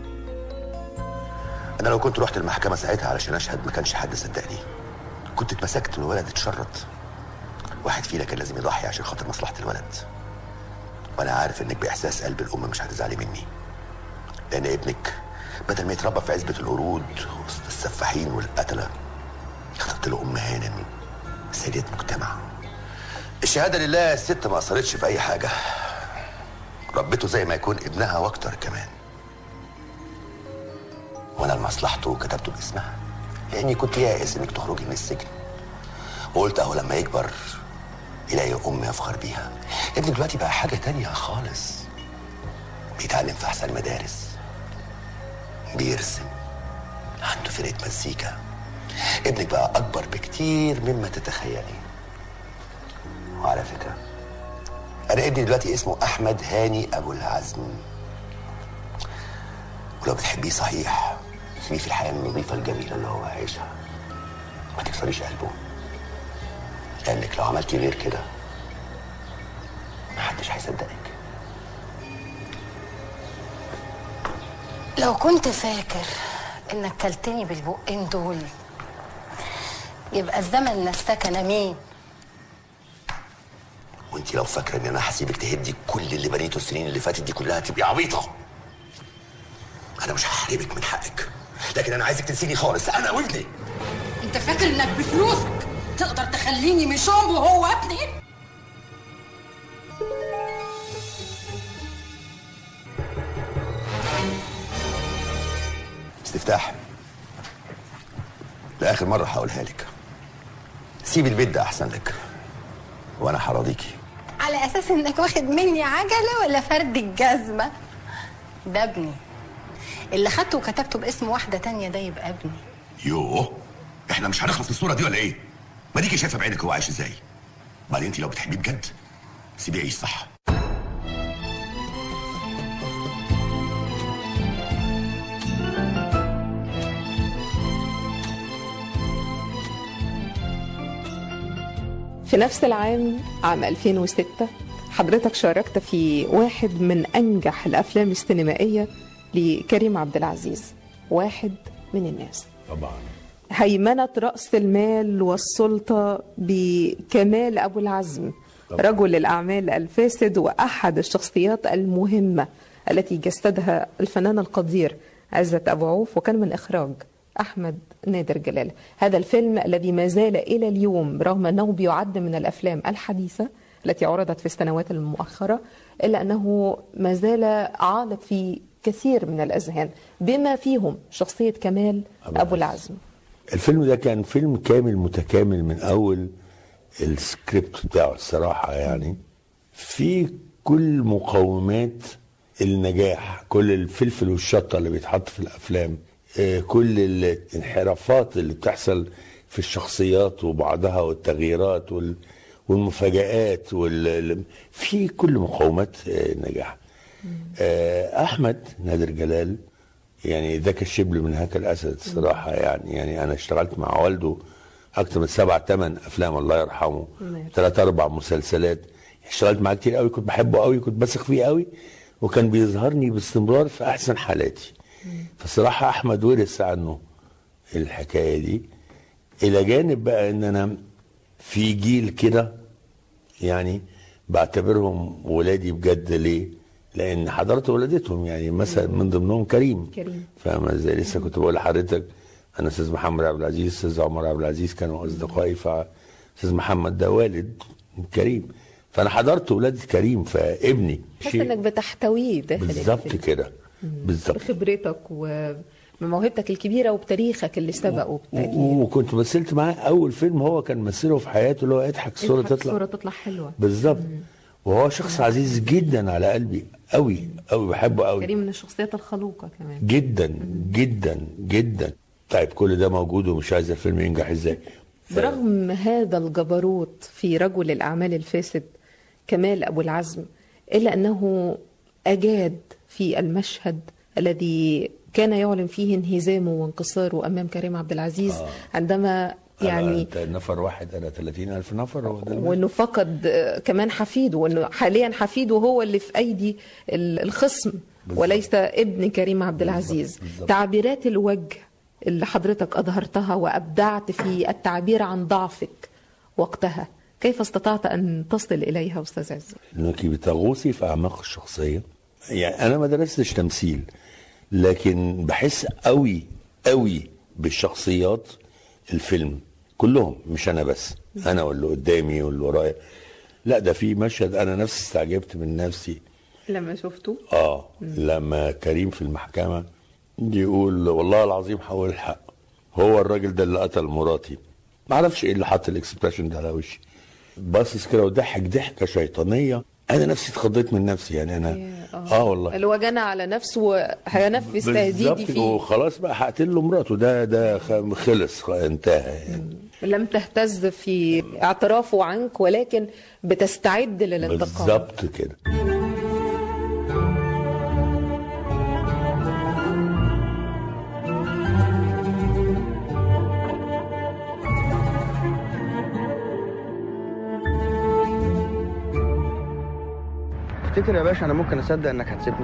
انا لو كنت رحت المحكمه ساعتها علشان اشهد ما كانش حد صدقني كنت اتمسكت والولد اتشرط واحد فينا كان لازم يضحي عشان خاطر مصلحه الولد وانا عارف انك باحساس قلب الام مش هتزعلي مني لان ابنك بدل ما يتربى في عزبه القرود وسط السفاحين والقتله اخترت له ام هانم سيدة مجتمع الشهاده لله الست ما قصرتش في اي حاجه ربته زي ما يكون ابنها واكتر كمان وانا لمصلحته كتبته باسمها لاني كنت يائس انك تخرجي من السجن وقلت اهو لما يكبر يلاقي ام يفخر بيها ابنك دلوقتي بقى حاجه تانية خالص بيتعلم في احسن المدارس بيرسم عنده فرقه مزيكا ابنك بقى اكبر بكتير مما تتخيلي وعلى فكره انا ابني دلوقتي اسمه احمد هاني ابو العزم ولو بتحبيه صحيح سيبيه في الحياه النظيفه الجميله اللي هو عايشها ما تكسريش قلبه لانك لو عملتي غير كده محدش هيصدقك لو كنت فاكر انك كلتني بالبقين دول يبقى الزمن نساك انا مين وانت لو فاكره ان انا هسيبك تهدي كل اللي بنيته السنين اللي فاتت دي كلها تبقي عبيطه انا مش هحرمك من حقك لكن انا عايزك تنسيني خالص انا وابني انت فاكر انك بفلوسك تقدر تخليني مشوم وهو ابني استفتاح لاخر مره هقولها لك سيب البيت ده احسن لك وانا هراضيكي على اساس انك واخد مني عجله ولا فرد الجزمه ده ابني اللي خدته وكتبته باسم واحده تانية ده يبقى ابني يوه احنا مش هنخلص من الصوره دي ولا ايه ما ديكي شايفه بعينك هو عايش ازاي بعدين انت لو بتحبيه بجد سيبيه يعيش صح في نفس العام عام 2006 حضرتك شاركت في واحد من أنجح الأفلام السينمائية لكريم عبد العزيز واحد من الناس طبعا هيمنة رأس المال والسلطة بكمال أبو العزم طبعا. رجل الأعمال الفاسد وأحد الشخصيات المهمة التي جسدها الفنان القدير عزت أبو عوف وكان من إخراج أحمد نادر جلال هذا الفيلم الذي ما زال إلى اليوم رغم أنه بيعد من الأفلام الحديثة التي عرضت في السنوات المؤخرة إلا أنه ما زال عالق في كثير من الأذهان بما فيهم شخصية كمال أبو العزم الفيلم ده كان فيلم كامل متكامل من اول السكريبت بتاعه الصراحه يعني في كل مقومات النجاح كل الفلفل والشطه اللي بيتحط في الافلام آه، كل الانحرافات اللي بتحصل في الشخصيات وبعضها والتغييرات وال والمفاجآت وال... في كل مقومات آه، النجاح آه، احمد نادر جلال يعني ذاك الشبل من هاك الاسد الصراحه يعني يعني انا اشتغلت مع والده اكتر من سبع ثمان افلام الله يرحمه ثلاث اربع مسلسلات اشتغلت معاه كتير قوي كنت بحبه قوي كنت بثق فيه قوي وكان بيظهرني باستمرار في احسن حالاتي فالصراحه احمد ورث عنه الحكايه دي الى جانب بقى ان انا في جيل كده يعني بعتبرهم ولادي بجد ليه؟ لان حضرت ولادتهم يعني مثلا من ضمنهم كريم كريم فاهمة ازاي لسه كنت بقول لحضرتك انا استاذ محمد عبد العزيز استاذ عمر عبد العزيز كانوا اصدقائي فاستاذ محمد ده والد كريم فانا حضرت ولادة كريم فابني حاسة انك بتحتويه داخل بالظبط الفيلم. كده بالظبط بخبرتك وموهبتك الكبيرة وبتاريخك اللي سبق وبتاريخ و- وكنت مثلت معاه اول فيلم هو كان مثله في حياته اللي هو اضحك الصوره اضحك تطلع الصورة تطلع حلوة بالظبط وهو شخص عزيز جدا على قلبي قوي قوي بحبه قوي كريم من الشخصيات الخلوقة كمان جدا جدا جدا طيب كل ده موجود ومش عايز الفيلم ينجح ازاي برغم هذا الجبروت في رجل الأعمال الفاسد كمال أبو العزم إلا أنه أجاد في المشهد الذي كان يعلن فيه انهزامه وانكساره أمام كريم عبد العزيز آه. عندما يعني أنت نفر واحد انا 30 الف نفر هو ده وانه فقد آه، كمان حفيده وانه حاليا حفيده هو اللي في ايدي ال- الخصم وليس ابن كريم عبد العزيز بالظبط. تعبيرات الوجه اللي حضرتك اظهرتها وابدعت في التعبير عن ضعفك وقتها كيف استطعت ان تصل اليها استاذ عز انك بتغوصي في اعماق الشخصيه يعني انا ما درستش تمثيل لكن بحس قوي قوي بالشخصيات الفيلم كلهم مش انا بس انا واللي قدامي واللي ورايا لا ده في مشهد انا نفسي استعجبت من نفسي لما شفته اه لما كريم في المحكمه يقول والله العظيم حول الحق هو الراجل ده اللي قتل مراتي ما اعرفش ايه اللي حط الاكسبريشن ده على وشي باصص كده وضحك ضحكه شيطانيه انا نفسي اتخضيت من نفسي يعني انا اه والله اللي هو جنى على نفسه وهينفذ تهديدي بالظبط فيه وخلاص بقى هقتل له مراته ده ده خ- خلص خ- انتهى يعني لم تهتز في اعترافه عنك ولكن بتستعد للانتقام بالظبط كده تفتكر يا باشا انا ممكن اصدق انك هتسيبني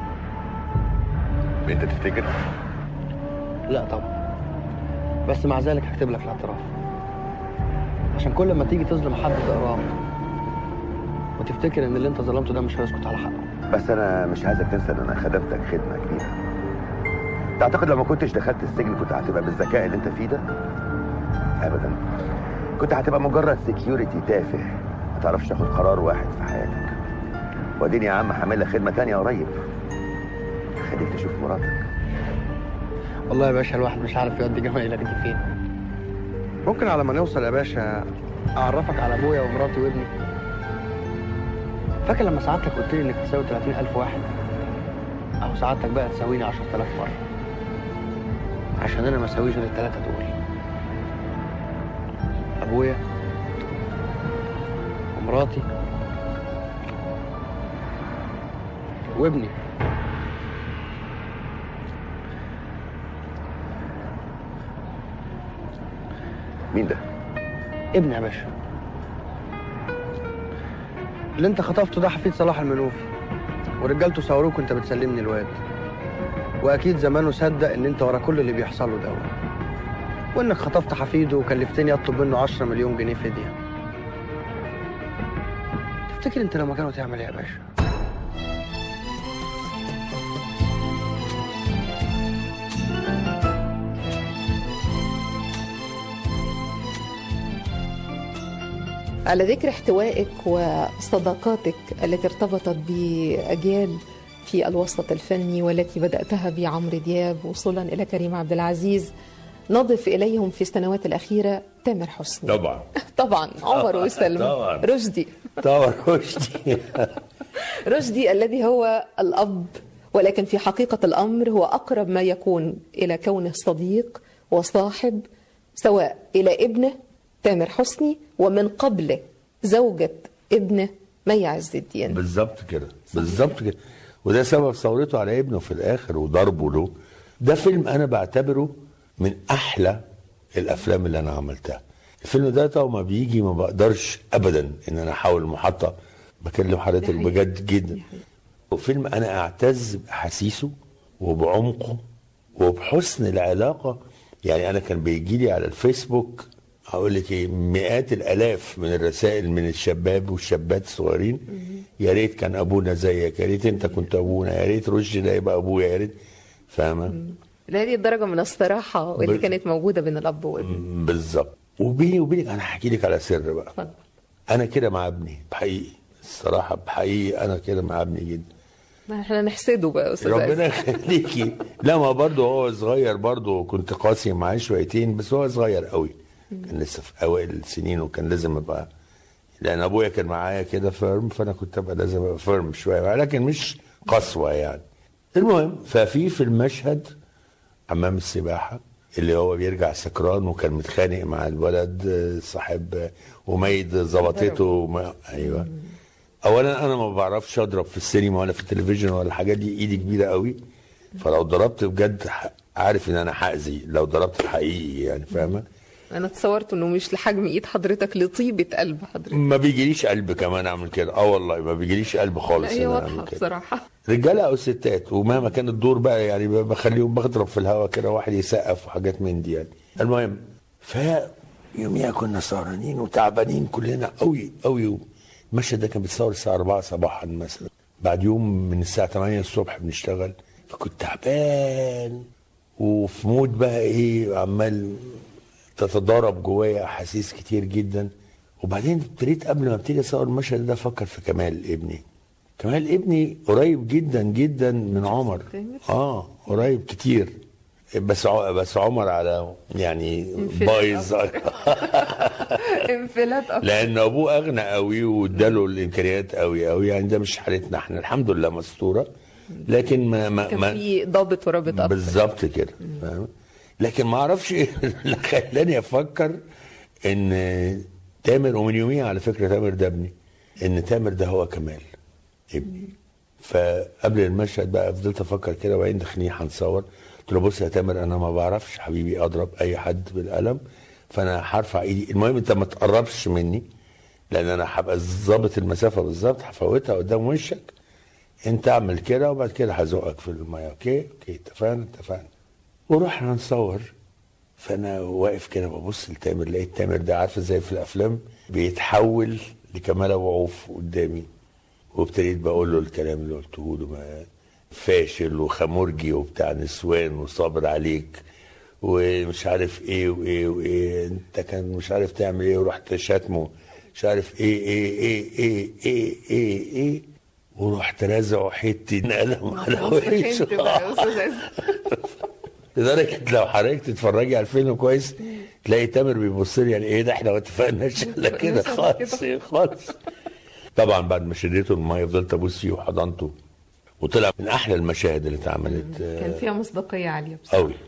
انت تفتكر لا طبعا بس مع ذلك هكتب لك الاعتراف عشان كل ما تيجي تظلم حد تقراه وتفتكر ان اللي انت ظلمته ده مش هيسكت على حقه بس انا مش عايزك تنسى ان انا خدمتك خدمه كبيره تعتقد لو ما كنتش دخلت السجن كنت هتبقى بالذكاء اللي انت فيه ده ابدا كنت هتبقى مجرد سكيورتي تافه ما تعرفش تاخد قرار واحد في حياتك واديني يا عم هعمل لك خدمه تانية قريب خليك تشوف مراتك والله يا باشا الواحد مش عارف يودي جمايلك دي فين ممكن على ما نوصل يا باشا اعرفك على ابويا ومراتي وابني فاكر لما سعادتك قلت لي انك تساوي 30000 واحد اهو سعادتك بقى تساويني 10000 مره عشان انا ما اساويش غير الثلاثه دول ابويا ومراتي وابني مين ده ابني يا باشا اللي انت خطفته ده حفيد صلاح المنوفي ورجالته صوروك وانت بتسلمني الواد واكيد زمانه صدق ان انت ورا كل اللي بيحصل له ده وانك خطفت حفيده وكلفتني اطلب منه 10 مليون جنيه فديه تفتكر انت لو مكانه تعمل ايه يا باشا على ذكر احتوائك وصداقاتك التي ارتبطت بأجيال في الوسط الفني والتي بدأتها بعمرو دياب وصولا إلى كريم عبد العزيز نضف إليهم في السنوات الأخيرة تامر حسني طبعا طبعا عمر وسلمى طبعا. رشدي طبعا رشدي رشدي الذي هو الأب ولكن في حقيقة الأمر هو أقرب ما يكون إلى كونه صديق وصاحب سواء إلى ابنه تامر حسني ومن قبله زوجة ابنه مي عز الدين بالظبط كده بالظبط كده وده سبب ثورته على ابنه في الاخر وضربه له ده فيلم انا بعتبره من احلى الافلام اللي انا عملتها الفيلم ده طبعا ما بيجي ما بقدرش ابدا ان انا احاول المحطه بكلم حضرتك بجد جدا وفيلم انا اعتز باحاسيسه وبعمقه وبحسن العلاقه يعني انا كان بيجي لي على الفيسبوك هقول لك ايه مئات الالاف من الرسائل من الشباب والشابات الصغيرين يا ريت كان ابونا زيك يا ريت انت كنت ابونا يا ريت رشدي ده يبقى ابويا يا ريت فاهمه لهذه الدرجة من الصراحة واللي بال- كانت موجودة بين الأب والابن بالظبط وبيني وبينك انا هحكي لك على سر بقى اتفضل. انا كده مع ابني بحقيقي الصراحه بحقيقي انا كده مع ابني جدا ما احنا نحسده بقى يا أستاذ ربنا عز. يخليكي لا ما برضه هو صغير برضه كنت قاسي معاه شويتين بس هو صغير قوي كان لسه في اوائل السنين وكان لازم ابقى لان ابويا كان معايا كده فيرم فانا كنت ابقى لازم ابقى فيرم شويه لكن مش قسوه يعني المهم ففي في المشهد حمام السباحه اللي هو بيرجع سكران وكان متخانق مع الولد آه، صاحب آه، وميد ظبطته وما- ايوه اولا انا ما بعرفش اضرب في السينما ولا في التلفزيون ولا الحاجات دي ايدي كبيره قوي فلو ضربت بجد ح- عارف ان انا هاذي لو ضربت حقيقي يعني فاهمه أنا تصورت إنه مش لحجم إيد حضرتك لطيبة قلب حضرتك ما بيجيليش قلب كمان اعمل كده اه والله ما بيجيليش قلب لا خالص هي إن أنا واضحة أعمل كده. بصراحة رجاله او ستات ومهما كان الدور بقى يعني ب- بخليهم بضرب في الهواء كده واحد يسقف وحاجات من دي يعني المهم ف يوميها كنا سهرانين وتعبانين كلنا قوي قوي المشهد ده كان بيتصور الساعه 4 صباحا مثلا بعد يوم من الساعه 8 الصبح بنشتغل فكنت تعبان وفي مود بقى ايه عمال تتضارب جوايا احاسيس كتير جدا وبعدين ابتديت قبل ما ابتدي اصور المشهد ده افكر في كمال ابني كمال ابني قريب جدا جدا من عمر اه قريب كتير بس ع- بس عمر على يعني انفلات بايظ انفلات أكتر لان ابوه اغنى قوي واداله الامكانيات قوي قوي يعني ده مش حالتنا احنا الحمد لله مستوره لكن ما ما, كان ما في ضابط ورابط أكتر بالظبط كده فاهم لكن ما اعرفش ايه اللي خلاني افكر ان تامر ومن يوميها على فكره تامر ده ابني ان تامر ده هو كمال ابني فقبل المشهد بقى فضلت افكر كده وبعدين داخلين هنصور قلت له بص يا تامر انا ما بعرفش حبيبي اضرب اي حد بالقلم فانا هرفع ايدي المهم انت ما تقربش مني لان انا هبقى ظابط المسافه بالظبط هفوتها قدام وشك انت اعمل كده وبعد كده هزقك في الميه اوكي اوكي اتفقنا اتفقنا ورحنا نصور فانا واقف كده ببص لتامر لقيت تامر ده عارفه زي في الافلام بيتحول لكمال ابو عوف قدامي وابتديت بقول له الكلام اللي قلته له ما فاشل وخمرجي وبتاع نسوان وصابر عليك ومش عارف ايه وايه وايه انت كان مش عارف تعمل ايه ورحت شاتمه مش عارف ايه ايه ايه ايه ايه ايه, إيه ورحت رازعه حته قلم على وشه لدرجه لو حضرتك تتفرجي على الفيلم كويس تلاقي تامر بيبص لي يعني ايه ده احنا ما اتفقناش الا كده خالص خالص طبعا بعد ما شديته الميه فضلت ابوس فيه وحضنته وطلع من احلى المشاهد اللي اتعملت كان فيها مصداقيه عاليه بصراحه قوي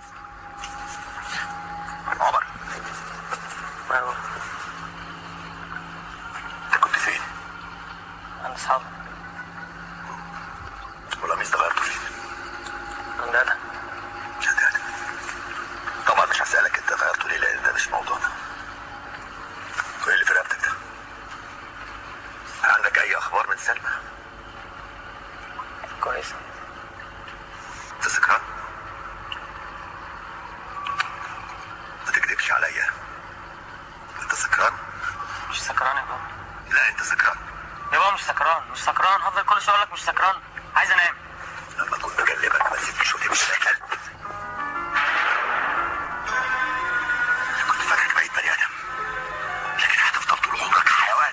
انت كنت فين؟ عند اصحابي والقميص ده غيرته فين؟ عند انا مش هتقلق طبعا مش هسألك انت غيرته ليه لان ده مش موضوعنا وايه اللي في رقبتك ده؟ عندك اي اخبار من سلمى؟ كويس انت سكران؟ ما تكذبش عليا انت سكران؟ مش سكران يا بابا لا انت سكران يا بابا مش سكران مش سكران هفضل كل شويه اقول لك مش سكران عايز انام لما اكون بكلمك ما تسيبنيش وتمشي يا كلب كنت فاكرك بقيت بني ادم لكن هتفضل طول عمرك حيوان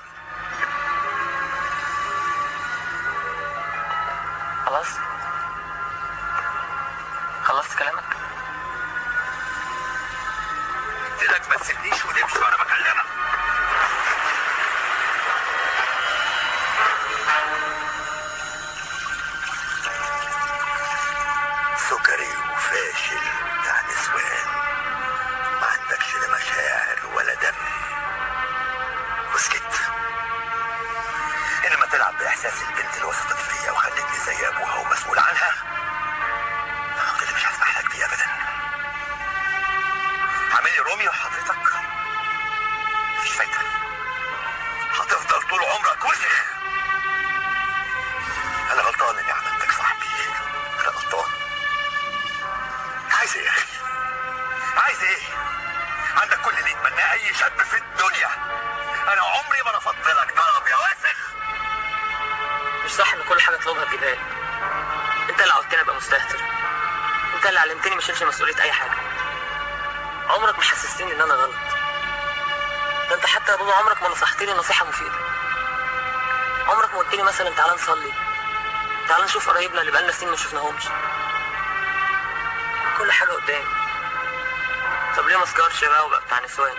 خلاص خلصت كلامك قلت لك ما تسيبنيش وتمشي وانا بكلمك سكري وفاشل بتاع نسوان ما عندكش لا مشاعر ولا دم وسكت انما تلعب باحساس البنت اللي وثقت فيا وخلتني زي ابوها ومسؤول عنها ده اللي مش هسمح لك بيه ابدا عامل لي روميو حضرتك مفيش فايده هتفضل طول عمرك وسخ انا غلطان اني عملتك صاحبي انا غلطان عايز ايه يا اخي عايز ايه عندك كل اللي يتمناه اي شاب في الدنيا انا عمري ما رفضت لك طلب يا واسخ مش صح ان كل حاجه اطلبها تجيبها لي انت اللي عودتني ابقى مستهتر انت اللي علمتني ما اشيلش مسؤوليه اي حاجه عمرك ما حسستني ان انا غلط ده انت حتى يا بابا عمرك ما نصحتني نصيحه مفيده عمرك ما قلت لي مثلا تعالى نصلي تعالى نشوف قرايبنا اللي بقالنا سنين ما شفناهمش كل حاجه قدامي طب ليه ما اسكرش بقى وبقى بتاع نسوان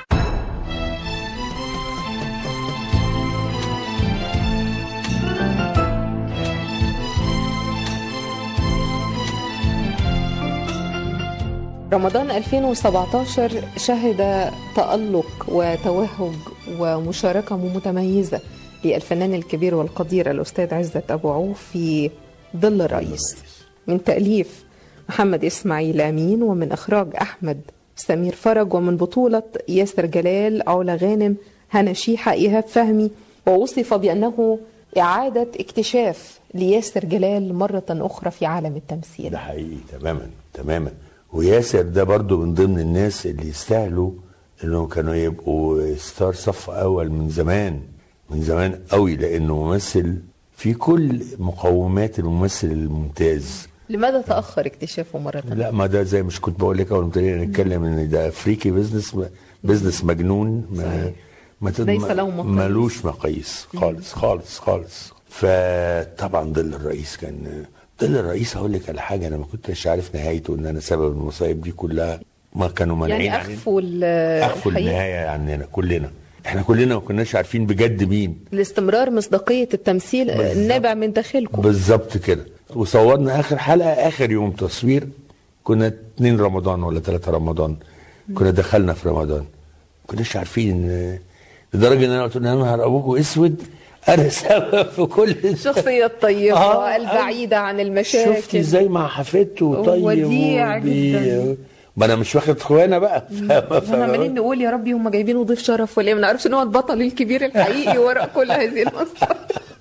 رمضان 2017 شهد تألق وتوهج ومشاركة متميزة للفنان الكبير والقدير الأستاذ عزت أبو عوف في ظل الرئيس من تأليف محمد إسماعيل أمين ومن إخراج أحمد سمير فرج ومن بطولة ياسر جلال علا غانم هنا شيحة إيهاب فهمي ووصف بأنه إعادة اكتشاف لياسر جلال مرة أخرى في عالم التمثيل ده حقيقي تماما تماما وياسر ده برضو من ضمن الناس اللي يستاهلوا انهم كانوا يبقوا ستار صف اول من زمان من زمان قوي لانه ممثل في كل مقومات الممثل الممتاز لماذا تأخر اكتشافه مرة لا ما ده زي مش كنت بقول لك اول ما ابتدينا نتكلم ان ده افريقي بزنس بزنس مجنون ما ما تد- ليس له مقاييس. ملوش مقاييس خالص خالص خالص فطبعا ظل الرئيس كان ظل الرئيس هقول لك على حاجه انا ما كنتش عارف نهايته ان انا سبب المصايب دي كلها ما كانوا مانعين يعني علينا. أخفوا ال- اخفوا الحقيقة النهايه عننا كلنا احنا كلنا ما كناش عارفين بجد مين لاستمرار مصداقية التمثيل النابع من داخلكم بالظبط كده وصورنا اخر حلقه اخر يوم تصوير كنا اتنين رمضان ولا ثلاثة رمضان كنا دخلنا في رمضان ما كناش عارفين آه، لدرجه ان انا قلت لهم يا نهار ابوكم اسود انا سبب في كل الشخصية الطيبة آه، البعيدة عن المشاكل شفتي ازاي مع حفيدته طيب وديع وبي- جدا. ما انا مش واخد اخوانا بقى فاهمة؟ احنا عمالين نقول يا ربي هم جايبينه ضيف شرف ولا إيه؟ ما نعرفش ان هو البطل الكبير الحقيقي وراء كل هذه المسرح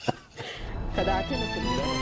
خدعتنا في البداية.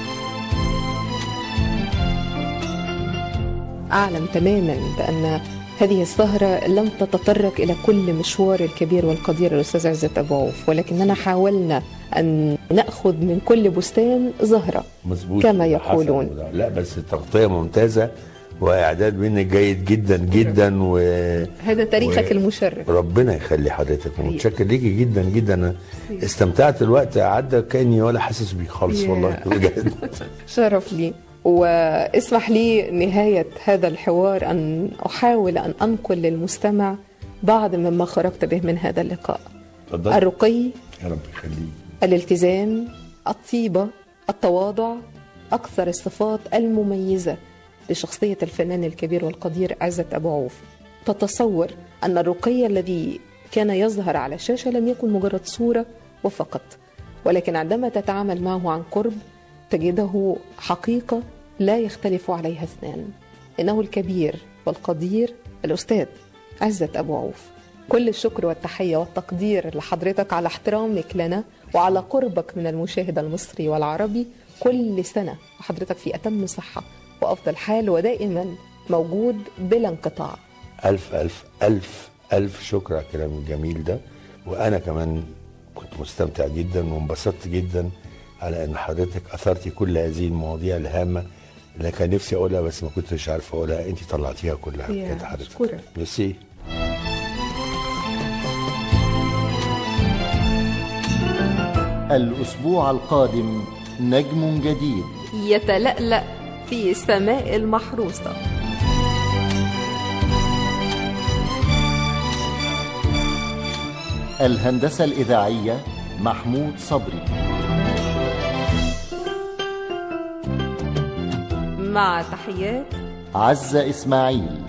أعلم تماما بأن هذه السهرة لم تتطرق إلى كل مشوار الكبير والقدير الأستاذ عزت أبو عوف ولكننا حاولنا أن نأخذ من كل بستان زهرة مظبوط كما ده حصل يقولون وده. لا بس تغطيه ممتازه واعداد منك جيد جدا جدا و هذا تاريخك و- المشرف ربنا يخلي حضرتك ومتشكر ليكي جدا جدا أنا استمتعت الوقت عدى كاني ولا حاسس بيه خالص يا. والله بجد شرف لي واسمح لي نهاية هذا الحوار أن أحاول أن أنقل للمستمع بعض مما خرجت به من هذا اللقاء اتفضل. الرقي يا رب يخليك الالتزام الطيبة التواضع أكثر الصفات المميزة لشخصية الفنان الكبير والقدير عزت أبو عوف تتصور أن الرقي الذي كان يظهر على الشاشة لم يكن مجرد صورة وفقط ولكن عندما تتعامل معه عن قرب تجده حقيقة لا يختلف عليها اثنان إنه الكبير والقدير الأستاذ عزت أبو عوف كل الشكر والتحية والتقدير لحضرتك على احترامك لنا وعلى قربك من المشاهد المصري والعربي كل سنة وحضرتك في أتم صحة وأفضل حال ودائما موجود بلا انقطاع الف الف الف الف شكر على الكلام الجميل ده وانا كمان كنت مستمتع جدا وانبسطت جدا على ان حضرتك اثرتي كل هذه المواضيع الهامه اللي كان نفسي اقولها بس ما كنتش عارف اقولها انت طلعتيها كلها يا كده حضرتك أشكرك. ميرسي الأسبوع القادم نجم جديد يتلألأ في سماء المحروسة الهندسة الإذاعية محمود صبري مع تحيات عزة إسماعيل